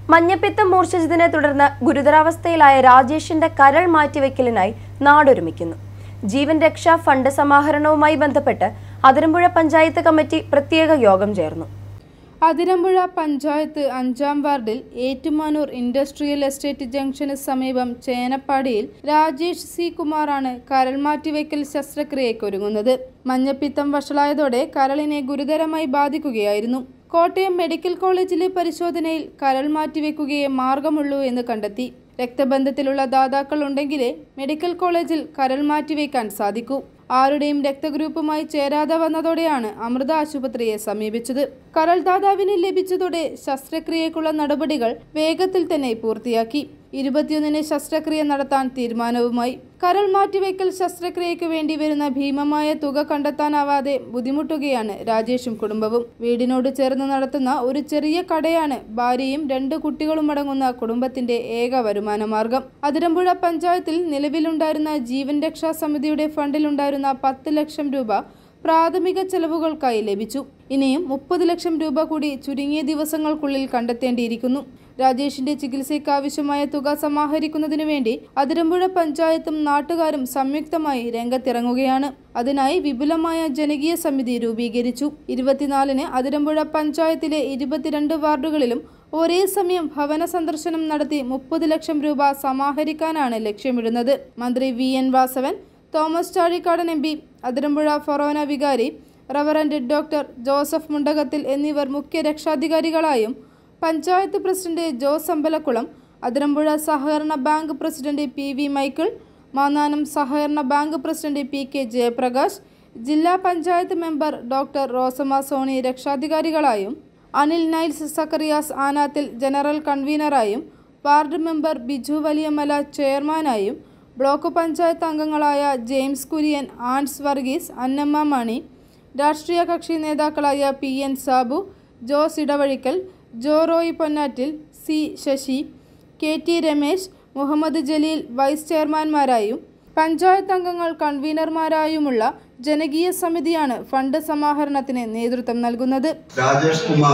മഞ്ഞപ്പിത്തം മൂർച്ഛിച്ചതിനെ തുടർന്ന് ഗുരുതരാവസ്ഥയിലായ രാജേഷിന്റെ കരൾ മാറ്റിവെക്കലിനായി നാടൊരുമിക്കുന്നു ജീവൻ രക്ഷാ ഫണ്ട് സമാഹരണവുമായി ബന്ധപ്പെട്ട് അതിരമ്പുഴ പഞ്ചായത്ത് കമ്മിറ്റി പ്രത്യേക യോഗം ചേർന്നു അതിരമ്പുഴ പഞ്ചായത്ത് അഞ്ചാം വാർഡിൽ ഏറ്റുമാനൂർ ഇൻഡസ്ട്രിയൽ എസ്റ്റേറ്റ് ജംഗ്ഷന് സമീപം ചേനപ്പാടിയിൽ രാജേഷ് സി കുമാറാണ് കരൾ മാറ്റിവെക്കൽ ശസ്ത്രക്രിയയ്ക്കൊരുങ്ങുന്നത് മഞ്ഞപ്പിത്തം വഷളായതോടെ കരളിനെ ഗുരുതരമായി ബാധിക്കുകയായിരുന്നു കോട്ടയം മെഡിക്കൽ കോളേജിലെ പരിശോധനയിൽ കരൾ മാറ്റിവെക്കുകയേ മാർഗമുള്ളൂ എന്ന് കണ്ടെത്തി രക്തബന്ധത്തിലുള്ള ദാതാക്കൾ ഉണ്ടെങ്കിലേ മെഡിക്കൽ കോളേജിൽ കരൾ മാറ്റിവെക്കാൻ സാധിക്കൂ ആരുടെയും രക്തഗ്രൂപ്പുമായി ചേരാതെ വന്നതോടെയാണ് അമൃത ആശുപത്രിയെ സമീപിച്ചത് കരൾ ദാതാവിന് ലഭിച്ചതോടെ ശസ്ത്രക്രിയക്കുള്ള നടപടികൾ വേഗത്തിൽ തന്നെ പൂർത്തിയാക്കി ഇരുപത്തിയൊന്നിന് ശസ്ത്രക്രിയ നടത്താൻ തീരുമാനവുമായി കരൾ മാറ്റിവെക്കൽ ശസ്ത്രക്രിയയ്ക്ക് വേണ്ടി വരുന്ന ഭീമമായ തുക കണ്ടെത്താനാവാതെ ബുദ്ധിമുട്ടുകയാണ് രാജേഷും കുടുംബവും വീടിനോട് ചേർന്ന് നടത്തുന്ന ഒരു ചെറിയ കടയാണ് ഭാര്യയും രണ്ട് കുട്ടികളും അടങ്ങുന്ന കുടുംബത്തിന്റെ ഏക വരുമാന മാർഗം അതിരമ്പുഴ പഞ്ചായത്തിൽ നിലവിലുണ്ടായിരുന്ന ജീവൻ രക്ഷാ സമിതിയുടെ ഫണ്ടിലുണ്ടായിരുന്ന പത്ത് ലക്ഷം രൂപ പ്രാഥമിക ചെലവുകൾക്കായി ലഭിച്ചു ഇനിയും മുപ്പത് ലക്ഷം രൂപ കൂടി ചുരുങ്ങിയ ദിവസങ്ങൾക്കുള്ളിൽ കണ്ടെത്തേണ്ടിയിരിക്കുന്നു രാജേഷിന്റെ ചികിത്സയ്ക്ക് ആവശ്യമായ തുക സമാഹരിക്കുന്നതിനു വേണ്ടി അതിരമ്പുഴ പഞ്ചായത്തും നാട്ടുകാരും സംയുക്തമായി രംഗത്തിറങ്ങുകയാണ് അതിനായി വിപുലമായ ജനകീയ സമിതി രൂപീകരിച്ചു ഇരുപത്തിനാലിന് അതിരമ്പുഴ പഞ്ചായത്തിലെ ഇരുപത്തിരണ്ട് വാർഡുകളിലും ഒരേ സമയം ഭവന സന്ദർശനം നടത്തി മുപ്പത് ലക്ഷം രൂപ സമാഹരിക്കാനാണ് ലക്ഷ്യമിടുന്നത് മന്ത്രി V N Vasavan Thomas Chazhikadan M P Athirampuzha ഫൊറോന വികാരി റവറന്റ് ഡോക്ടർ ജോസഫ് മുണ്ടകത്തിൽ എന്നിവർ മുഖ്യ രക്ഷാധികാരികളായും പഞ്ചായത്ത് പ്രസിഡന്റ് ജോസ് അമ്പലക്കുളം അതിരമ്പുഴ സഹകരണ bank president P V Michael Mannanam സഹകരണ bank president P K Jayaprakash ജില്ലാ പഞ്ചായത്ത് മെമ്പർ ഡോക്ടർ റോസമ സോണി രക്ഷാധികാരികളായും അനിൽ നൈൽസ് സക്കറിയാസ് ആനാത്തിൽ ജനറൽ കൺവീനറായും വാർഡ് മെമ്പർ ബിജു വലിയമല ചെയർമാനായും ബ്ലോക്ക് പഞ്ചായത്ത് അംഗങ്ങളായ ജെയിംസ് കുര്യൻ ആൻസ് വർഗീസ് അന്നമ്മ മണി രാഷ്ട്രീയ കക്ഷി നേതാക്കളായ P N Sabu Jose Edavazhikkal Jo Roy Ponnattil C Sasi K T Ramesh Muhammad Jaleel vice ചെയർമാൻമാരായും പഞ്ചായത്ത് അംഗങ്ങൾ കൺവീനർമാരായുമുള്ള ജനകീയ സമിതിയാണ് ഫണ്ട് സമാഹരണത്തിന് നേതൃത്വം നൽകുന്നത് രാജേഷ് കുമാർ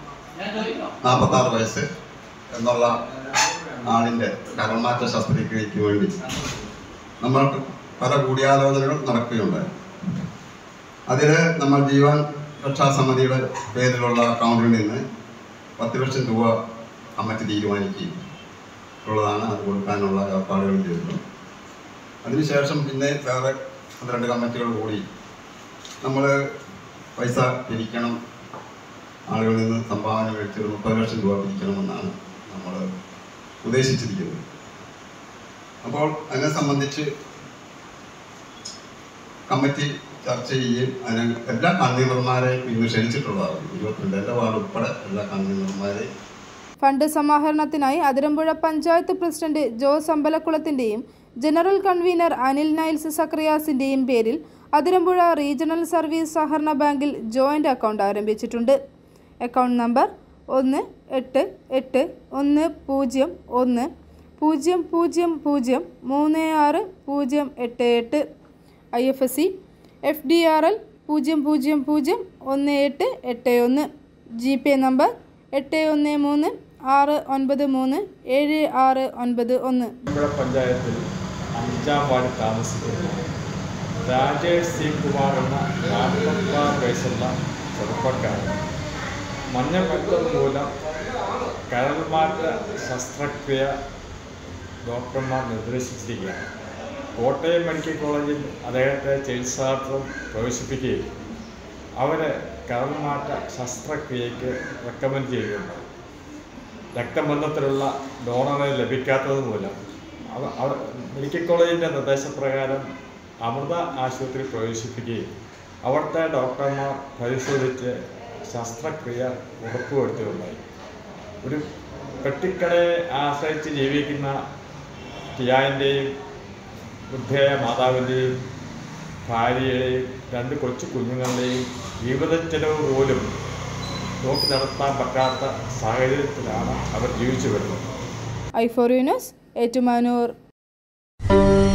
നാൽപ്പത്തി ആറ് വയസ്സ് എന്നുള്ള ആളിൻ്റെ കരൾമാറ്റ ശസ്ത്രക്രിയയ്ക്ക് വേണ്ടി നമ്മൾ പല കൂടിയാലോചനകൾ നടക്കുകയുണ്ടായി അതിൽ നമ്മൾ ജീവൻ രക്ഷാസമിതിയുടെ പേരിലുള്ള അക്കൗണ്ടിൽ നിന്ന് പത്ത് ലക്ഷം രൂപ കമ്മിറ്റി തീരുമാനിക്കുകയും ഉള്ളതാണ് അത് കൊടുക്കാനുള്ള ഏർപ്പാടുകൾ ചെയ്തത് അതിനുശേഷം പിന്നെ വേറെ ഒന്ന് രണ്ട് കമ്മിറ്റികൾ കൂടി നമ്മൾ പൈസ പിരിക്കണം ആളുകളിൽ നിന്ന് സംഭാവന മേടിച്ച് ഒരു മുപ്പത് ലക്ഷം രൂപ പിരിക്കണമെന്നാണ് നമ്മൾ ഉദ്ദേശിച്ചിരിക്കുന്നത് അപ്പോൾ അതിനെ സംബന്ധിച്ച് കമ്മിറ്റി ചർച്ച ചെയ്യുകയും അതിന് എല്ലാ കൺവീനർമാരെയും ഇന്ന് ക്ഷണിച്ചിട്ടുള്ളതാണ് ഇരുപത്തിരണ്ട് എൻ്റെ വാർഡ് ഉൾപ്പെടെ എല്ലാ കൺവീനർമാരെയും ഫണ്ട് സമാഹരണത്തിനായി അതിരമ്പുഴ പഞ്ചായത്ത് പ്രസിഡന്റ് ജോസ് അമ്പലക്കുളത്തിന്റെയും ജനറൽ കൺവീനർ അനിൽ നൈൽസ് സക്രിയാസിന്റെയും പേരിൽ അതിരമ്പുഴ റീജിയണൽ സർവീസ് സഹകരണ ബാങ്കിൽ ജോയിന്റ് അക്കൗണ്ട് ആരംഭിച്ചിട്ടുണ്ട് അക്കൗണ്ട് നമ്പർ ഒന്ന് എട്ട് എട്ട് ഒന്ന് പൂജ്യം ഒന്ന് പൂജ്യം പൂജ്യം പൂജ്യം മൂന്ന് ആറ് പൂജ്യം എട്ട് എട്ട് I F S C F D R L പൂജ്യം പൂജ്യം പൂജ്യം ഒന്ന് എട്ട് എട്ട് ഒന്ന് ജി പേ നമ്പർ എട്ട് ഒന്ന് മൂന്ന് ആറ് ഒൻപത് മൂന്ന് ഏഴ് ആറ് ഒൻപത് ഒന്ന് നമ്മുടെ പഞ്ചായത്തിൽ അഞ്ചാം വാർഡിൽ താമസിക്കുന്ന രാജേഷ് സി കുമാർ എന്ന നാൽപ്പത്താറ് വയസ്സുള്ള ചെറുപ്പക്കാരൻ മഞ്ഞപ്പിത്തം മൂലം കരൾമാറ്റ ശസ്ത്രക്രിയ ഡോക്ടർമാർ നിർദ്ദേശിച്ചിരിക്കുകയാണ് കോട്ടയം മെഡിക്കൽ കോളേജിൽ അദ്ദേഹത്തെ ചികിത്സാർത്ഥം പ്രവേശിപ്പിക്കുകയും അവരെ കരൾമാറ്റ ശസ്ത്രക്രിയയ്ക്ക് റെക്കമെൻഡ് ചെയ്യുകയുണ്ടായി രക്തബന്ധത്തിലുള്ള ഡോണറെ ലഭിക്കാത്തത് മൂലം അവ അവ മെഡിക്കൽ കോളേജിൻ്റെ നിർദ്ദേശപ്രകാരം അമൃത ആശുപത്രി പ്രവേശിപ്പിക്കുകയും അവിടുത്തെ ഡോക്ടർമാർ പരിശോധിച്ച് ശസ്ത്രക്രിയ ഉറപ്പുവരുത്തുകയുണ്ടായി ഒരു പെട്ടിക്കടയെ ആശ്രയിച്ച് ജീവിക്കുന്ന ടിയാൻ്റെയും വൃദ്ധയായ മാതാവിൻ്റെയും ഭാര്യയുടെയും രണ്ട് കൊച്ചു കുഞ്ഞുങ്ങളുടെയും ജീവിത ചെലവ് പോലും നോക്കി നടത്താൻ പറ്റാത്ത സാഹചര്യത്തിലാണ് അവർ ജീവിച്ചു വരുന്നത് ഐ ഫോർ യൂനസ് ഏറ്റുമാനൂർ